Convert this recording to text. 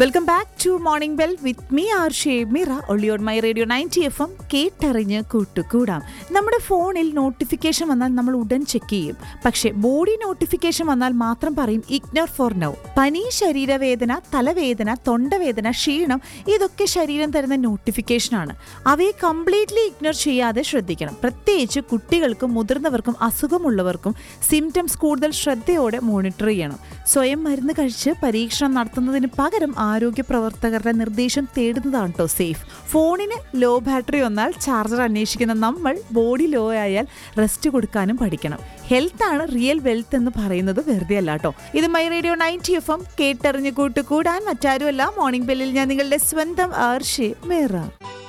welcome back to Morning Bell with me R ഷേമിറ ഒളിയോൺ My Radio ninety F M കേട്ടറിഞ്ഞ് കൂട്ടുകൂടാം നമ്മുടെ ഫോണിൽ നോട്ടിഫിക്കേഷൻ വന്നാൽ നമ്മൾ ഉടൻ ചെക്ക് ചെയ്യും പക്ഷേ ബോഡി നോട്ടിഫിക്കേഷൻ വന്നാൽ മാത്രം പറയും ഇഗ്നോർ ഫോർ നൗ പനി ശരീരവേദന തലവേദന തൊണ്ടവേദന ക്ഷീണം ഇതൊക്കെ ശരീരം തരുന്ന നോട്ടിഫിക്കേഷൻ ആണ് അവയെ കംപ്ലീറ്റ്ലി ഇഗ്നോർ ചെയ്യാതെ ശ്രദ്ധിക്കണം പ്രത്യേകിച്ച് കുട്ടികൾക്കും മുതിർന്നവർക്കും അസുഖമുള്ളവർക്കും സിംറ്റംസ് കൂടുതൽ ശ്രദ്ധയോടെ മോണിറ്റർ ചെയ്യണം സ്വയം മരുന്ന് കഴിച്ച് പരീക്ഷണം നടത്തുന്നതിന് പകരം ആരോഗ്യ പ്രവർത്തകരുടെ നിർദ്ദേശം തേടുന്നതാണ് കേട്ടോ സേഫ് ഫോണിന് ലോ ബാറ്ററി വന്നാൽ ചാർജർ അന്വേഷിക്കുന്ന നമ്മൾ ബോഡി ലോ ആയാൽ റെസ്റ്റ് കൊടുക്കാനും പഠിക്കണം ഹെൽത്ത് ആണ് റിയൽ വെൽത്ത് എന്ന് പറയുന്നത് വെറുതെ അല്ല കേട്ടോ ഇത് My Radio ninety F M കേട്ടറിഞ്ഞ് കൂട്ടുകൂടാൻ മറ്റാരുമല്ല മോർണിംഗ് ബെല്ലിൽ ഞാൻ നിങ്ങളുടെ സ്വന്തം ആർഷി മേറ